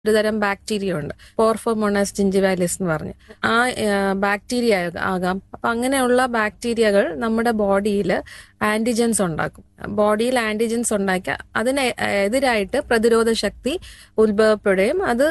ഒരു തരം ബാക്ടീരിയ ഉണ്ട് പോർഫോമോണസ് ജിഞ്ചിവാലിസ് എന്ന് പറഞ്ഞ് ആ ബാക്ടീരിയ ആകാം അപ്പൊ അങ്ങനെയുള്ള ബാക്ടീരിയകൾ നമ്മുടെ ബോഡിയിൽ ആന്റിജൻസ് ഉണ്ടാക്കും ബോഡിയിൽ ആന്റിജൻസ് ഉണ്ടാക്കി അതിന് എതിരായിട്ട് പ്രതിരോധ ശക്തി ഉത്ഭവപ്പെടുകയും അത്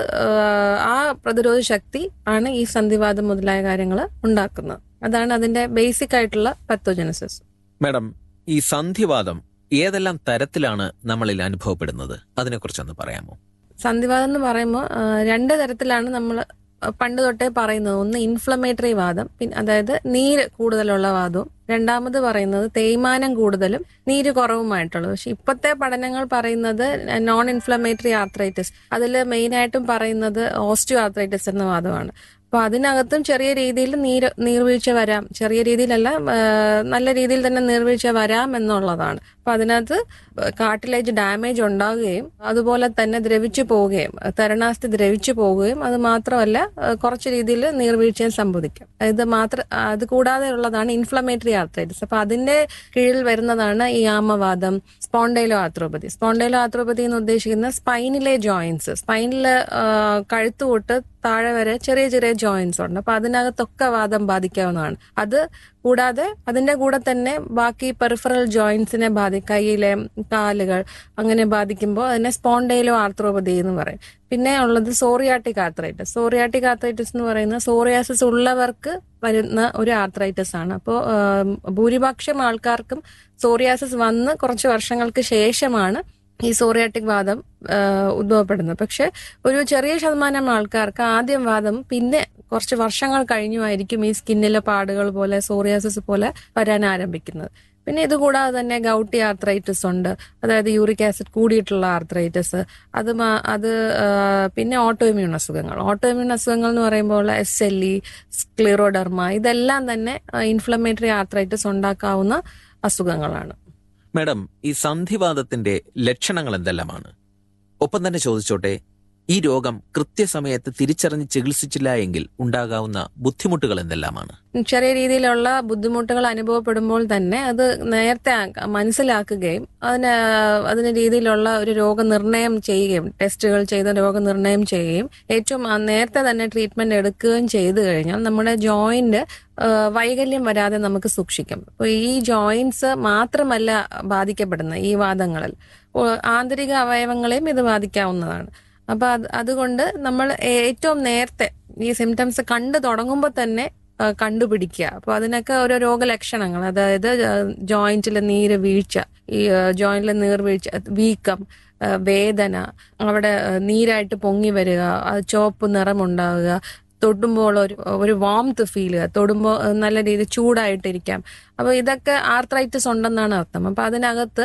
ആ പ്രതിരോധ ശക്തി ആണ് ഈ സന്ധിവാദം മുതലായ കാര്യങ്ങൾ ഉണ്ടാക്കുന്നത് അതാണ് അതിന്റെ ബേസിക് ആയിട്ടുള്ള പത്തോജനസിസ് മാഡം ഈ സന്ധിവാദം ഏതെല്ലാം തരത്തിലാണ് നമ്മളിൽ അനുഭവപ്പെടുന്നത് അതിനെക്കുറിച്ചൊന്ന് പറയാമോ സന്ധിവാദം എന്ന് പറയുമ്പോൾ രണ്ട് തരത്തിലാണ് നമ്മൾ പണ്ട് തൊട്ടേ പറയുന്നത് ഒന്ന് ഇൻഫ്ലമേറ്ററി വാദം പിന്നെ അതായത് നീര് കൂടുതലുള്ള വാദവും രണ്ടാമത് പറയുന്നത് തേയ്മാനം കൂടുതലും നീര് കുറവുമായിട്ടുള്ളത് പക്ഷെ ഇപ്പോഴത്തെ പഠനങ്ങൾ പറയുന്നത് നോൺ ഇൻഫ്ലമേറ്ററി ആർത്രൈറ്റിസ് അതിൽ മെയിനായിട്ടും പറയുന്നത് ഓസ്റ്റിയോ ആർത്രൈറ്റിസ് എന്ന വാദമാണ് അപ്പൊ അതിനകത്തും ചെറിയ രീതിയിൽ നീര് നീർവീഴ്ച വരാം ചെറിയ രീതിയിലല്ല നല്ല രീതിയിൽ തന്നെ നീർവീഴ്ച വരാം എന്നുള്ളതാണ് അപ്പൊ അതിനകത്ത് കാട്ടിലേജ് ഡാമേജ് ഉണ്ടാവുകയും അതുപോലെ തന്നെ ദ്രവിച്ചു പോവുകയും തരണാസ്ഥി ദ്രവിച്ചു പോവുകയും അത് മാത്രമല്ല കുറച്ച് രീതിയിൽ നീർവീഴ്ചയും സംഭവിക്കും ഇത് മാത്രം അത് കൂടാതെ ഉള്ളതാണ് ഇൻഫ്ലമേറ്ററി ആർത്രൈറ്റിസ് അപ്പൊ അതിന്റെ കീഴിൽ വരുന്നതാണ് ഈ ആമവാദം സ്പോണ്ടൈലോ ആർത്രോപതി സ്പോണ്ടൈലോ ആർത്രോപതി എന്ന് ഉദ്ദേശിക്കുന്ന സ്പൈനിലെ ജോയിന്റ്സ് സ്പൈനില് കഴുത്ത് തൊട്ട് താഴെ വരെ ചെറിയ ചെറിയ ജോയിന്റ്സ് ഉണ്ട് അപ്പൊ അതിനകത്തൊക്കെ വാദം ബാധിക്കാവുന്നതാണ് അത് കൂടാതെ അതിന്റെ കൂടെ തന്നെ ബാക്കി പെറിഫറൽ ജോയിന്റ്സിനെ ബാധി കൈയിലെ കാലുകൾ അങ്ങനെ ബാധിക്കുമ്പോൾ അതിനെ സ്പോണ്ടൈലോ ആർത്രോപതി എന്ന് പറയും പിന്നെ ഉള്ളത് സോറിയാട്ടിക് ആർത്രൈറ്റിസ് സോറിയാട്ടിക് ആർത്രൈറ്റിസ് എന്ന് പറയുന്നത് സോറിയാസിസ് ഉള്ളവർക്ക് വരുന്ന ഒരു ആർത്രൈറ്റിസ് ആണ് അപ്പോൾ ഭൂരിപക്ഷം ആൾക്കാർക്കും സോറിയാസിസ് വന്ന് കുറച്ച് വർഷങ്ങൾക്ക് ശേഷമാണ് ഈ സോറിയാട്ടിക് വാദം ഉദ്ഭവപ്പെടുന്നത് പക്ഷെ ഒരു ചെറിയ ശതമാനം ആൾക്കാർക്ക് ആദ്യം വാദം പിന്നെ കുറച്ച് വർഷങ്ങൾ കഴിഞ്ഞുമായിരിക്കും ഈ സ്കിന്നിലെ പാടുകൾ പോലെ സോറിയാസിസ് പോലെ വരാൻ ആരംഭിക്കുന്നത് പിന്നെ ഇതുകൂടാതെ തന്നെ ഗൗട്ടി ആർത്രൈറ്റിസ് ഉണ്ട് അതായത് യൂറിക് ആസിഡ് കൂടിയിട്ടുള്ള ആർത്രൈറ്റിസ് അത് അത് പിന്നെ ഓട്ടോഇമ്യൂൺ അസുഖങ്ങൾ ഓട്ടോഇമ്യൂൺ അസുഖങ്ങൾ എന്ന് പറയുമ്പോൾ എസ് എൽ ഇ സ്ക്ലിറോഡർമ ഇതെല്ലാം തന്നെ ഇൻഫ്ലമേറ്ററി ആർത്രൈറ്റിസ് ഉണ്ടാക്കാവുന്ന അസുഖങ്ങളാണ് മാഡം ഈ സന്ധിവാദത്തിന്റെ ലക്ഷണങ്ങൾ എന്തെല്ലാമാണ് ഒപ്പം തന്നെ ചോദിച്ചോട്ടെ ഈ രോഗം കൃത്യസമയത്ത് തിരിച്ചറിഞ്ഞ് ചികിത്സിച്ചില്ല എങ്കിൽ ഉണ്ടാകാവുന്ന ബുദ്ധിമുട്ടുകൾ എന്തെല്ലാമാണ് ചെറിയ രീതിയിലുള്ള ബുദ്ധിമുട്ടുകൾ അനുഭവപ്പെടുമ്പോൾ തന്നെ അത് നേരത്തെ മനസ്സിലാക്കുകയും അതിന് അതിന് രീതിയിലുള്ള ഒരു രോഗനിർണയം ചെയ്യുകയും ടെസ്റ്റുകൾ ചെയ്ത് രോഗനിർണയം ചെയ്യുകയും ഏറ്റവും നേരത്തെ തന്നെ ട്രീറ്റ്മെന്റ് എടുക്കുകയും ചെയ്തു കഴിഞ്ഞാൽ നമ്മുടെ ജോയിന്റ് വൈകല്യം വരാതെ നമുക്ക് സൂക്ഷിക്കാം അപ്പോൾ ഈ ജോയിന്റ്സ് മാത്രമല്ല ബാധിക്കപ്പെടുന്നത് ഈ വാദങ്ങളിൽ ആന്തരിക അവയവങ്ങളെയും ഇത് ബാധിക്കാവുന്നതാണ് അപ്പൊ അത് അതുകൊണ്ട് നമ്മൾ ഏറ്റവും നേരത്തെ ഈ സിംറ്റംസ് കണ്ടു തുടങ്ങുമ്പോൾ തന്നെ കണ്ടുപിടിക്കുക അപ്പൊ അതിനൊക്കെ ഓരോ രോഗലക്ഷണങ്ങൾ അതായത് ജോയിന്റിലെ നീര് വീഴ്ച ഈ ജോയിന്റിലെ നീർവീഴ്ച വീക്കം വേദന അവിടെ നീരായിട്ട് പൊങ്ങി വരിക ചുവപ്പ് നിറമുണ്ടാവുക തൊടുമ്പോൾ ഒരു ഒരു വാംത്ത് ഫീൽ തൊടുമ്പോൾ നല്ല രീതിയിൽ ചൂടായിട്ടിരിക്കാം അപ്പൊ ഇതൊക്കെ ആർത്രൈറ്റിസ് ഉണ്ടെന്നാണ് അർത്ഥം അപ്പൊ അതിനകത്ത്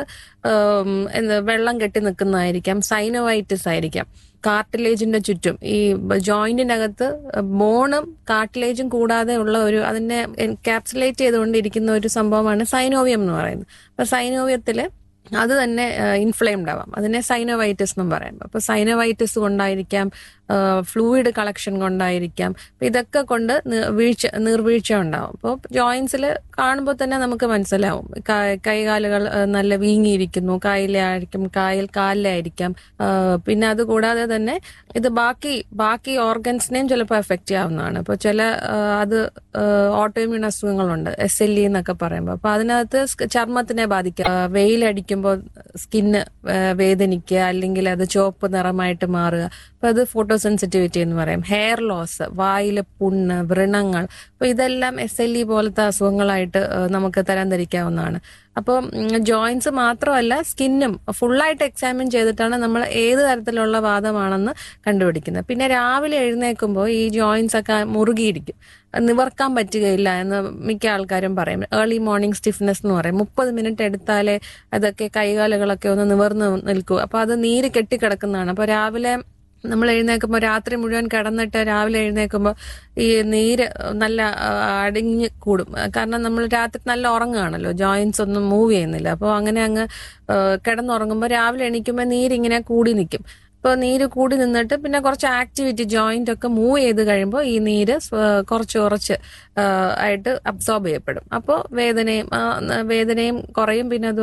എന്താ വെള്ളം കെട്ടി നിൽക്കുന്നതായിരിക്കാം സൈനോവൈറ്റിസ് ആയിരിക്കാം കാർട്ടിലേജിന്റെ ചുറ്റും ഈ ജോയിന്റിനകത്ത് ബോണും കാർട്ടിലേജും കൂടാതെ ഉള്ള ഒരു അതിനെ എൻകാപ്സുലേറ്റ് ചെയ്തുകൊണ്ടിരിക്കുന്ന ഒരു സംഭവമാണ് സൈനോവിയം എന്ന് പറയുന്നത് അപ്പൊ സൈനോവിയത്തില് അത് തന്നെ ഇൻഫ്ലെയിംഡ് ആവാം അതിനെ സൈനോവൈറ്റിസ് എന്നും പറയാം അപ്പൊ സൈനോവൈറ്റിസ് കൊണ്ടായിരിക്കാം ഫ്ലൂയിഡ് കളക്ഷൻ കൊണ്ടായിരിക്കാം ഇതൊക്കെ കൊണ്ട് വീഴ്ച നീർവീഴ്ച ഉണ്ടാവും അപ്പോൾ ജോയിന്റ്സിൽ കാണുമ്പോൾ തന്നെ നമുക്ക് മനസ്സിലാവും കൈകാലുകൾ നല്ല വീങ്ങിയിരിക്കുന്നു കായലായിരിക്കും കായൽ കാലിലായിരിക്കാം പിന്നെ അത് കൂടാതെ തന്നെ ഇത് ബാക്കി ബാക്കി ഓർഗൻസിനെയും ചിലപ്പോൾ എഫക്റ്റ് ചെയ്യാവുന്നതാണ് അപ്പോൾ ചില അത് ഓട്ടോമ്യൂൺ അസുഖങ്ങളുണ്ട് എസ് എൽ ഇ എന്നൊക്കെ പറയുമ്പോൾ അപ്പൊ അതിനകത്ത് ചർമ്മത്തിനെ ബാധിക്കുക വെയിലടിക്കുമ്പോൾ സ്കിന്ന് വേദനിക്കുക അല്ലെങ്കിൽ അത് ചുവപ്പ് നിറമായിട്ട് മാറുക അപ്പൊ അത് ഫോട്ടോ സെൻസിറ്റിവിറ്റി എന്ന് പറയും ഹെയർ ലോസ് വായിലെ പുണ്ണ് വ്രണങ്ങൾ അപ്പൊ ഇതെല്ലാം എസ് എൽ ഇ പോലത്തെ അസുഖങ്ങളായിട്ട് നമുക്ക് തരംതിരിക്കാവുന്നതാണ് അപ്പോൾ ജോയിന്റ്സ് മാത്രമല്ല സ്കിന്നും ഫുള്ളായിട്ട് എക്സാമിൻ ചെയ്തിട്ടാണ് നമ്മൾ ഏത് തരത്തിലുള്ള വാദമാണെന്ന് കണ്ടുപിടിക്കുന്നത് പിന്നെ രാവിലെ എഴുന്നേൽക്കുമ്പോൾ ഈ ജോയിന്റ്സ് ഒക്കെ മുറുകിയിരിക്കും നിവർക്കാൻ പറ്റുകയില്ല എന്ന് മിക്ക ആൾക്കാരും പറയും ഏർലി മോർണിംഗ് സ്റ്റിഫ്നെസ് എന്ന് പറയും മുപ്പത് മിനിറ്റ് എടുത്താലേ അതൊക്കെ കൈകാലുകളൊക്കെ ഒന്ന് നിവർന്ന് നിൽക്കൂ അപ്പൊ അത് നീര് കെട്ടിക്കിടക്കുന്നതാണ് അപ്പൊ രാവിലെ നമ്മൾ എഴുന്നേൽക്കുമ്പോൾ രാത്രി മുഴുവൻ കിടന്നിട്ട് രാവിലെ എഴുന്നേൽക്കുമ്പോൾ ഈ നീര് നല്ല അടിഞ്ഞ് കൂടും കാരണം നമ്മൾ രാത്രി നല്ല ഉറങ്ങുകയാണല്ലോ ജോയിന്റ്സ് ഒന്നും മൂവ് ചെയ്യുന്നില്ല അപ്പോൾ അങ്ങനെ അങ്ങ് കിടന്നുറങ്ങുമ്പോൾ രാവിലെ എണീക്കുമ്പോൾ നീരിങ്ങനെ കൂടി നിൽക്കും ഇപ്പോൾ നീര് കൂടി നിന്നിട്ട് പിന്നെ കുറച്ച് ആക്ടിവിറ്റി ജോയിന്റ് ഒക്കെ മൂവ് ചെയ്ത് കഴിയുമ്പോൾ ഈ നീര് കുറച്ച് കുറച്ച് ആയിട്ട് അബ്സോർബ് ചെയ്യപ്പെടും അപ്പോൾ വേദനയും വേദനയും കുറയും പിന്നെ അത്